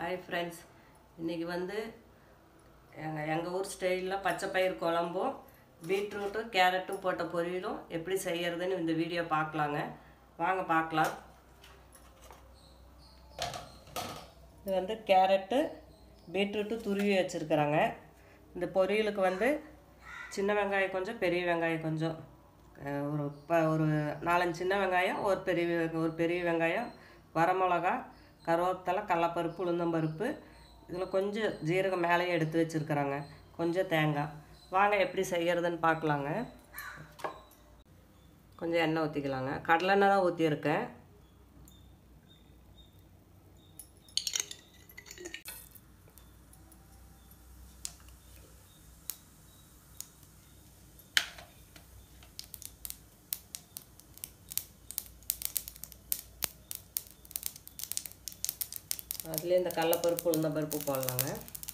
hi friends இன்றைக்கி வந்து எங்கள் எங்கள் ஊர் ஸ்டைலில் பச்சை பயிர் குழம்பும் பீட்ரூட்டும் கேரட்டும் போட்ட பொரியலும் எப்படி செய்யறதுன்னு இந்த வீடியோ பார்க்கலாங்க வாங்க பார்க்கலாம் இது வந்து கேரட்டு பீட்ரூட்டு துருவி வச்சுருக்குறாங்க இந்த பொரியலுக்கு வந்து சின்ன வெங்காயம் கொஞ்சம் பெரிய வெங்காயம் கொஞ்சம் அஹ் ஒரு ப ஒரு நாலஞ்சு சின்ன வெங்காயம் ஒரு பெரிய வெ- ஒரு பெரிய வெங்காயம் வரமிளகா கருவேப்பிலை கடலப்பருப்பு உளுந்தம்பருப்பு இதில் கொஞ்சம் ஜீரகம் மேலேயே எடுத்து வச்சுருக்குறாங்க கொஞ்சம் தேங்காய் வாங்க எப்படி செய்யறதுன்னு பார்க்கலாங்க கொஞ்சம் எண்ணெய் ஊற்றிக்கலாங்க கடலெண்ணெய் தான் ஊற்றியிருக்கேன் அதுலேயே இந்த கடலப்பருப்பு உளுந்தம்பருப்பு போடலாங்க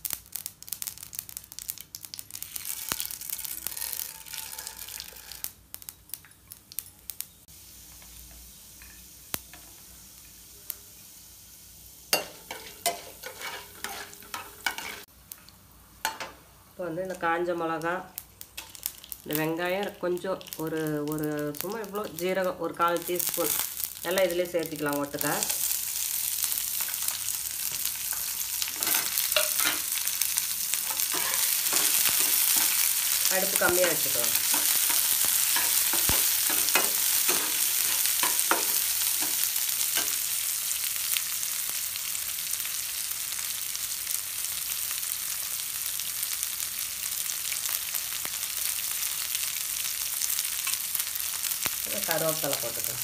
இப்போ வந்து இந்த காஞ்ச மிளகா இந்த வெங்காயம் கொஞ்சம் ஒரு ஒரு சும்மா இவ்வளோ ஜீரகம் ஒரு கால் டீஸ்பூன் எல்லாம் இதிலே சேர்த்திக்கலாம் ஒட்டுக்க அடுப்பு கம்மியாக வச்சுக்கலாம் கருவேப்பிலை போட்டுக்கலாம்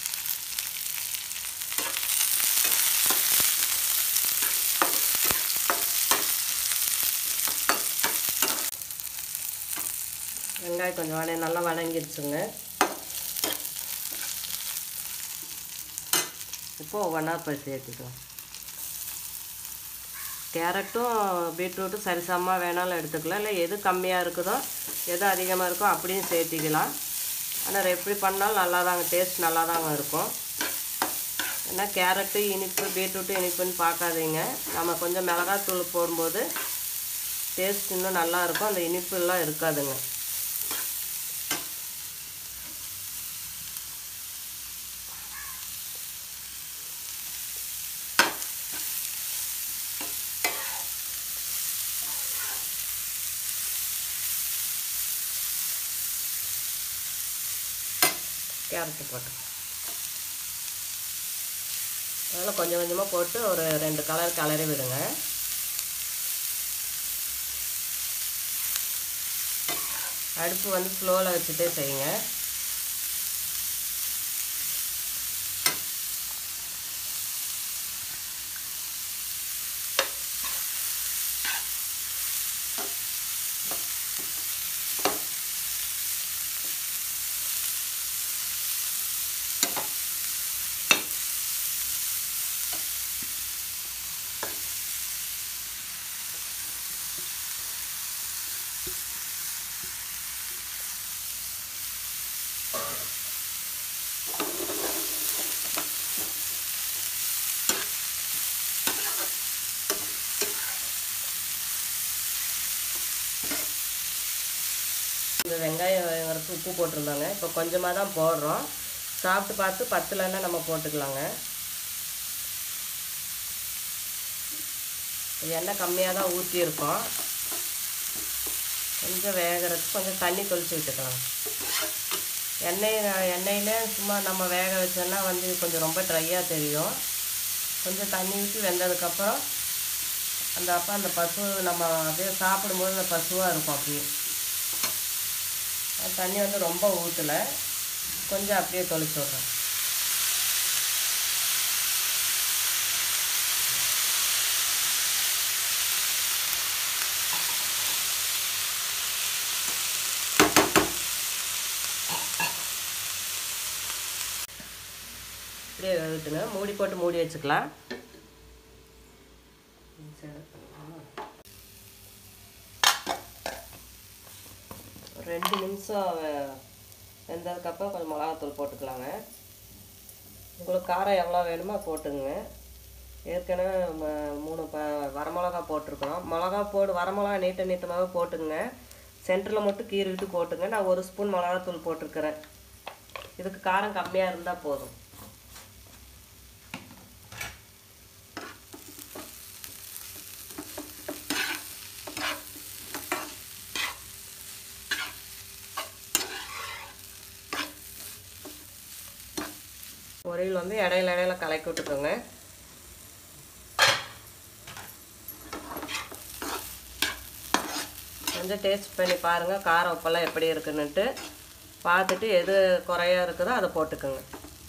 வெங்காயம் கொஞ்சம் வடைய நல்லா வதங்கிடுச்சுங்க இப்போ ஒவ்வொன்றா போய் சேர்த்துக்கலாம் கேரட்டும் பீட்ரூட்டும் சரிசமமாக வேணாலும் எடுத்துக்கலாம் இல்லை எது கம்மியாக இருக்குதோ எது அதிகமாக இருக்கோ அப்படியும் சேர்த்திக்கலாம் ஆனால் எப்படி பண்ணாலும் நல்லா தாங்க டேஸ்ட் நல்லா தாங்க இருக்கும் ஏன்னா கேரட்டு இனிப்பு பீட்ரூட்டு இனிப்புன்னு பார்க்காதீங்க நம்ம கொஞ்சம் மிளகாத்தூள் போடும்போது டேஸ்ட் இன்னும் நல்லா இருக்கும் அந்த இனிப்புலாம் இருக்காதுங்க கேரட்டு போட்டு அதெல்லாம் கொஞ்சம் கொஞ்சமாக போட்டு ஒரு ரெண்டு கலர் கலரி விடுங்க அடுப்பு வந்து ஸ்லோவில் வச்சுட்டே செய்யுங்க இந்த வெங்காயம் வறுத்து உப்பு போட்டிருந்தாங்க இப்போ கொஞ்சமாக தான் போடுறோம் சாப்பிட்டு பார்த்து பத்துலன்னா நம்ம போட்டுக்கலாங்க எண்ணெய் கம்மியாக தான் ஊற்றியிருக்கோம் கொஞ்சம் வேகிறதுக்கு கொஞ்சம் தண்ணி தொளிச்சு விட்டுக்கலாம் எண்ணெய் எண்ணெயில் சும்மா நம்ம வேக வச்சோன்னா வந்து கொஞ்சம் ரொம்ப ட்ரையாக தெரியும் கொஞ்சம் தண்ணி ஊற்றி வெந்ததுக்கப்புறம் அந்த அப்போ அந்த பசு நம்ம அப்படியே சாப்பிடும்போது அந்த பசுவாக இருக்கும் அப்படியே அது தண்ணி வந்து ரொம்ப ஊற்றலை கொஞ்சம் அப்படியே தொளிச்சு விட்றேன் அப்படியே வேகட்டுங்க மூடி போட்டு மூடி வச்சுக்கலாம் ஒரு ரெண்டு நிமிஷம் வெ- வெந்ததுக்கப்புறம் கொஞ்சம் மிளகாத்தூள் போட்டுக்கலாங்க உங்களுக்கு காரம் எவ்வளோ வேணுமோ போட்டுங்க ஏற்கனவே ம- மூணு ப வரமிளகா போட்டிருக்கிறோம் மிளகா போடு வரமிளகா நீட்ட நீட்டமாக போட்டுங்க சென்டரில் மட்டும் கீறி விட்டு போட்டுங்க நான் ஒரு ஸ்பூன் மிளகாத்தூள் போட்டிருக்கிறேன் இதுக்கு காரம் கம்மியாக இருந்தால் போதும் பொரியல் வந்து இடையில இடையில கலக்கி விட்டுக்கோங்க கொஞ்சம் டேஸ்ட் பண்ணி பாருங்கள் காரம் உப்பெல்லாம் எப்படி இருக்குன்னுட்டு பார்த்துட்டு எது குறையா இருக்குதோ அதை போட்டுக்கோங்க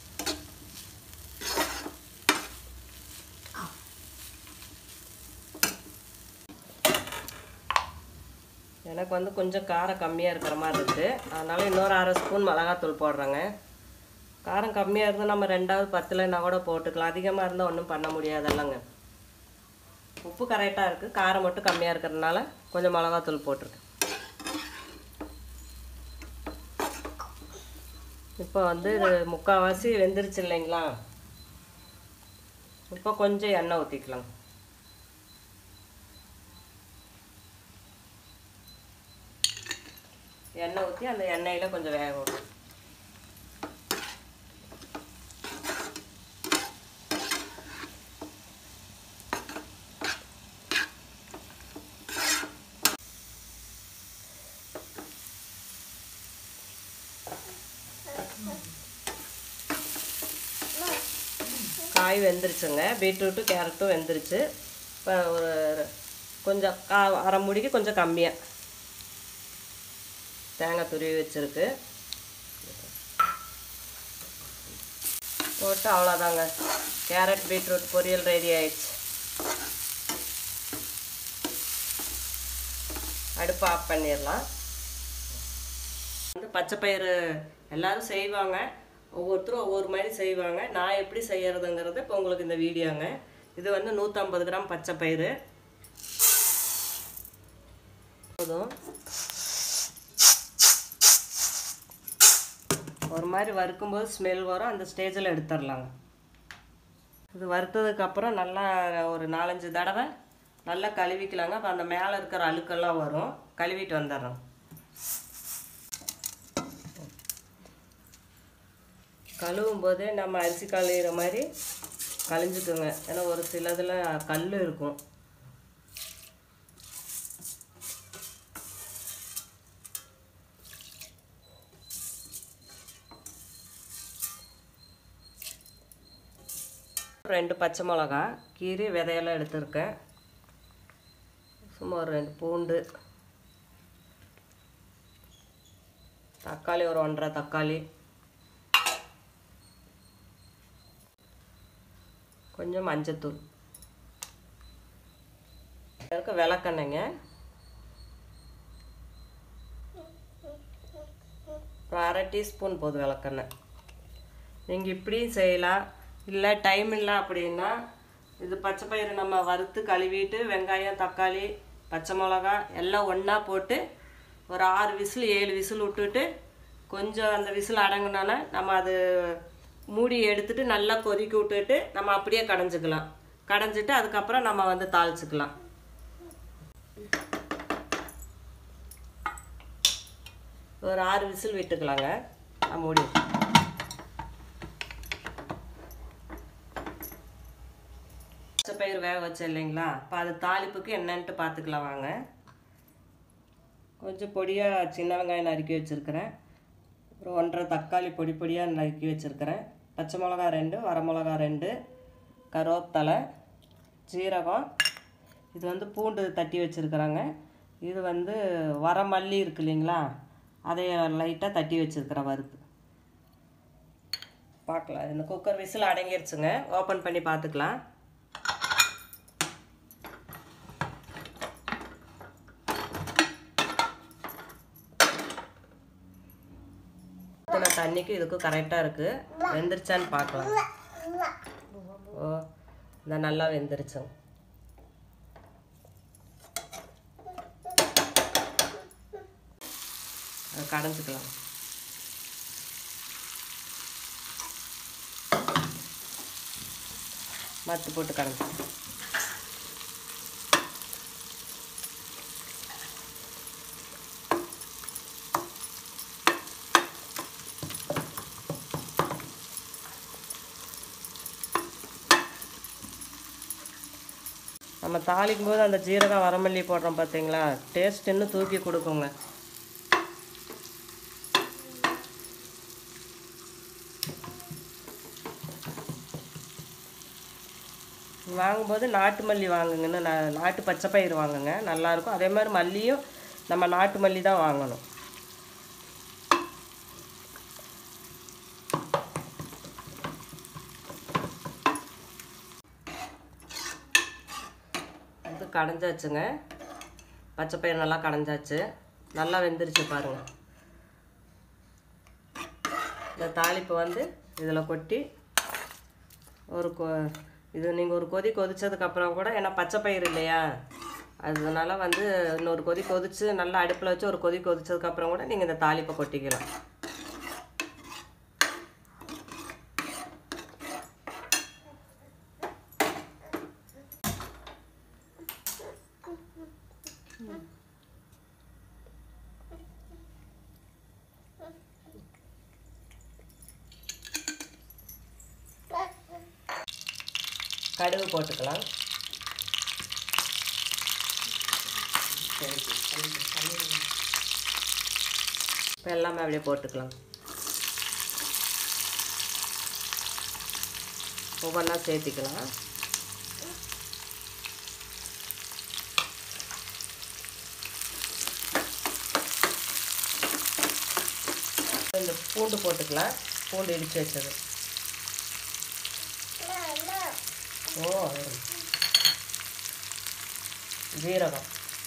எனக்கு வந்து கொஞ்சம் காரம் கம்மியாக இருக்கிற மாதிரி இருக்குது அதனால் இன்னொரு அரை ஸ்பூன் மிளகாத்தூள் போடுறேங்க காரம் கம்மியாக இருந்தால் நம்ம ரெண்டாவது பத்துலன்னா கூட போட்டுக்கலாம் அதிகமாக இருந்தால் ஒன்றும் பண்ண முடியாதல்லங்க உப்பு கரெக்டாக இருக்குது காரம் மட்டும் கம்மியாக இருக்கிறதுனால கொஞ்சம் மிளகாத்தூள் போட்டிருக்கேன் இப்போ வந்து இது முக்கால்வாசி வெந்துருச்சு இல்லைங்களா இப்போ கொஞ்சம் எண்ணெய் ஊற்றிக்கலாம் எண்ணெய் ஊற்றி அந்த எண்ணெயில் கொஞ்சம் வேக விடணும் காய் வெந்துருச்சுங்க பீட்ரூட்டு கேரட்டும் வெந்துருச்சு இப்போ ஒரு கொஞ்சம் கா அரை முடிக்கு கொஞ்சம் கம்மியாக தேங்காய் துருவி வச்சுருக்கு போட்டு அவ்வளோதாங்க கேரட் பீட்ரூட் பொரியல் ரெடி ஆயிடுச்சு அடுப்பு ஆஃப் பண்ணிடலாம் வந்து பச்சை பயிறு எல்லாரும் செய்வாங்க ஒவ்வொருத்தரும் ஒவ்வொரு மாதிரி செய்வாங்க நான் எப்படி செய்யறதுங்கிறது இப்போ உங்களுக்கு இந்த வீடியோங்க இது வந்து நூற்றம்பது கிராம் பச்சை பயிறு போதும் ஒரு மாதிரி வறுக்கும்போது ஸ்மெல் வரும் அந்த ஸ்டேஜில் எடுத்துடலாங்க இது வறுத்ததுக்கப்புறம் நல்லா ஒரு நாலஞ்சு தடவை நல்லா கழுவிக்கலாங்க அப்போ அந்த மேலே இருக்கிற அழுக்கெல்லாம் வரும் கழுவிட்டு வந்துடுறோம் கழுவும் போதே நம்ம அரிசி கழுவுற மாதிரி கழிஞ்சுக்குங்க ஏன்னா ஒரு சிலதில் கல் இருக்கும் ரெண்டு பச்சை மிளகா கீரி விதையெல்லாம் எடுத்திருக்கேன் சும்மா ஒரு ரெண்டு பூண்டு தக்காளி ஒரு ஒன்றரை தக்காளி கொஞ்சம் மஞ்சத்தூள் அதுக்கு விளக்கெண்ணெங்க ஒரு அரை டீஸ்பூன் போதும் விளக்கெண்ணெய் நீங்கள் இப்படியும் செய்யலாம் இல்லை டைம் இல்லை அப்படின்னா இது பச்சை பயிறு நம்ம வறுத்து கழுவிட்டு வெங்காயம் தக்காளி பச்சை மிளகா எல்லாம் ஒன்றா போட்டு ஒரு ஆறு விசில் ஏழு விசில் விட்டுட்டு கொஞ்சம் அந்த விசில் அடங்குனால நம்ம அது மூடி எடுத்துட்டு நல்லா கொதிக்க விட்டுட்டு நம்ம அப்படியே கடைஞ்சிக்கலாம் கடைஞ்சிட்டு அதுக்கப்புறம் நம்ம வந்து தாளிச்சுக்கலாம் ஒரு ஆறு விசில் விட்டுக்கலாங்க நான் மூடி பச்சை பயிர் வேக வச்சேன் இல்லைங்களா இப்போ அது தாளிப்புக்கு என்னன்ட்டு பார்த்துக்கலாம் வாங்க கொஞ்சம் பொடியாக சின்ன வெங்காயம் நறுக்கி வச்சுருக்கிறேன் ஒரு ஒன்றரை தக்காளி பொடி பொடியாக நறுக்கி வச்சுருக்கிறேன் பச்சை மிளகா ரெண்டு வரமிளகா ரெண்டு கருவேப்பிலை ஜீரகம் இது வந்து பூண்டு தட்டி வச்சுருக்குறாங்க இது வந்து வரமல்லி இருக்கு இல்லைங்களா அதை லைட்டாக தட்டி வச்சுருக்கிறேன் வறுத்து பார்க்கலாம் இந்த குக்கர் விசில் அடங்கிருச்சுங்க ஓப்பன் பண்ணி பார்த்துக்கலாம் ஊற்றின தண்ணிக்கு இதுக்கும் கரெக்டாக இருக்குது வெந்துருச்சான்னு பார்க்கலாம் ஓ இந்த நல்லா வெந்துருச்சுங்க அது கடைஞ்சிக்கலாம் மத்து போட்டு கடைஞ்சி நம்ம தாளிக்கும் போது அந்த ஜீரகம் வரமல்லி போடுறோம் பார்த்தீங்களா டேஸ்ட் இன்னும் தூக்கி கொடுக்குங்க வாங்கும்போது நாட்டு மல்லி வாங்குங்கன்னு நான் நாட்டு பச்சை பயிர் வாங்குங்க நல்லாயிருக்கும் அதே மாதிரி மல்லியும் நம்ம நாட்டு மல்லி தான் வாங்கணும் இது கடைஞ்சாச்சுங்க பச்சை பயிர் நல்லா கடைஞ்சாச்சு நல்லா வெந்துருச்சு பாருங்கள் இந்த தாளிப்பு வந்து இதில் கொட்டி ஒரு கொ இது நீங்கள் ஒரு கொதி கொதிச்சதுக்கப்புறம் கூட ஏன்னா பச்சை பயிர் இல்லையா அதனால வந்து இன்னொரு கொதி கொதிச்சு நல்லா அடுப்பில் வச்சு ஒரு கொதி கொதிச்சதுக்கப்புறம் கூட நீங்கள் இந்த தாளிப்பை கொட்டிக்கலாம் கடுகு போட்டுக்கலாம் இப்போ எல்லாமே அப்படியே போட்டுக்கலாம் ஒவ்வொன்றா சேர்த்திக்கலாம் இந்த பூண்டு போட்டுக்கலாம் பூண்டு இடித்து வச்சது ஓ ஜீரகம்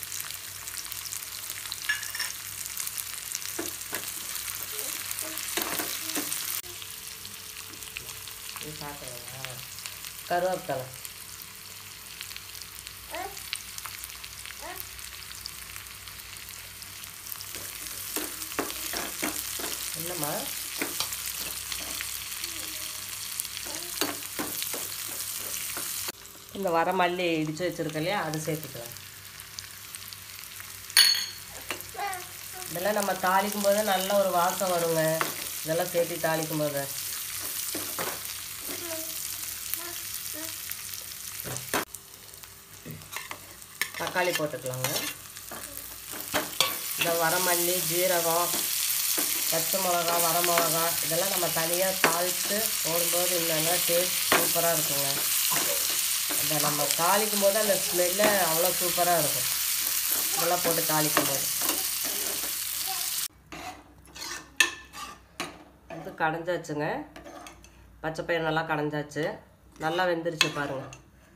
இது சாப்பிடுங்களா கருவேப்பிலை என்னம்மா இந்த வர மல்லி இடித்து வச்சுருக்க இல்லையா அது சேர்த்துக்கலாம் இதெல்லாம் நம்ம தாளிக்கும் போது நல்ல ஒரு வாசம் வருங்க இதெல்லாம் சேர்த்து தாளிக்கும் போது தக்காளி போட்டுக்கலாங்க இந்த வரமல்லி ஜீரகம் பச்சை மிளகா வர மிளகா இதெல்லாம் நம்ம தனியாக தாளித்து போடும்போது இன்னும் டேஸ்ட் சூப்பராக இருக்குங்க இந்த நம்ம தாளிக்கும் போது அந்த ஸ்மெல்லு அவ்வளோ சூப்பராக இருக்கும் இதெல்லாம் போட்டு தாளிக்கும் போது இது கடைஞ்சாச்சுங்க பச்சை பயிர் நல்லா கடைஞ்சாச்சு நல்லா வெந்துருச்சு பாருங்கள்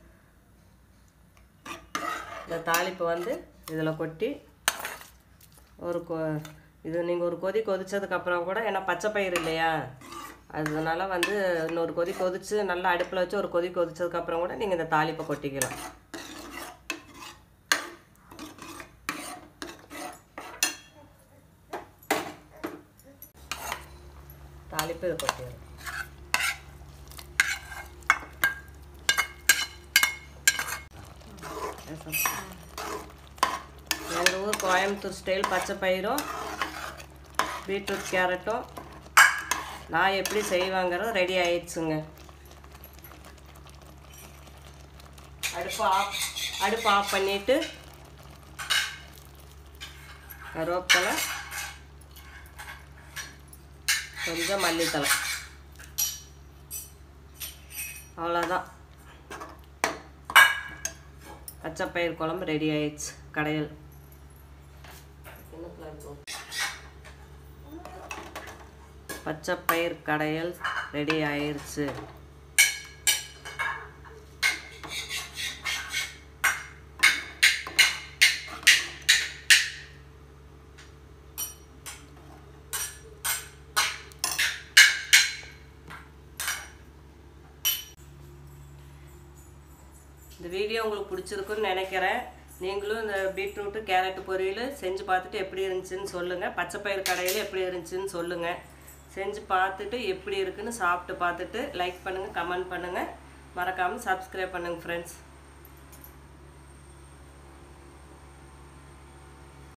இந்த தாளிப்பு வந்து இதில் கொட்டி ஒரு கொ இது நீங்கள் ஒரு கொதி கொதிச்சதுக்கப்புறம் கூட ஏன்னா பச்சை பயிர் இல்லையா அதனால வந்து இன்னொரு கொதி கொதிச்சு நல்லா அடுப்பில் வச்சு ஒரு கொதி கொதிச்சதுக்கப்புறம் கூட நீங்கள் இந்த தாளிப்பை கொட்டிக்கலாம் தாளிப்பு இது கொட்டிடலாம் எங்கள் ஊர் கோயம்புத்தூர் ஸ்டைல் பச்சை பயிரும் பீட்ரூட் கேரட்டும் நான் எப்படி செய்வாங்கிறது ரெடி ஆயிடுச்சுங்க அடுப்பு ஆஃப் அடுப்பு ஆஃப் பண்ணிவிட்டு கருவேப்பிலை கொஞ்சம் மல்லித்தலை அவ்வளோதான் பச்சைப்பயிர் குழம்பு ரெடி ஆயிடுச்சு கடையில் பச்சைப்பயிர் கடையல் ரெடி ஆயிருச்சு இந்த வீடியோ உங்களுக்கு பிடிச்சிருக்குன்னு நினைக்கிறேன் நீங்களும் இந்த பீட்ரூட்டு கேரட்டு பொரியல் செஞ்சு பார்த்துட்டு எப்படி இருந்துச்சுன்னு சொல்லுங்கள் பச்சைப்பயிர் கடையில் எப்படி இருந்துச்சுன்னு சொல்லுங்கள் செஞ்சு பார்த்துட்டு எப்படி இருக்குன்னு சாப்பிட்டு பார்த்துட்டு லைக் பண்ணுங்கள் கமெண்ட் பண்ணுங்கள் மறக்காமல் சப்ஸ்கிரைப் பண்ணுங்கள் ஃப்ரெண்ட்ஸ்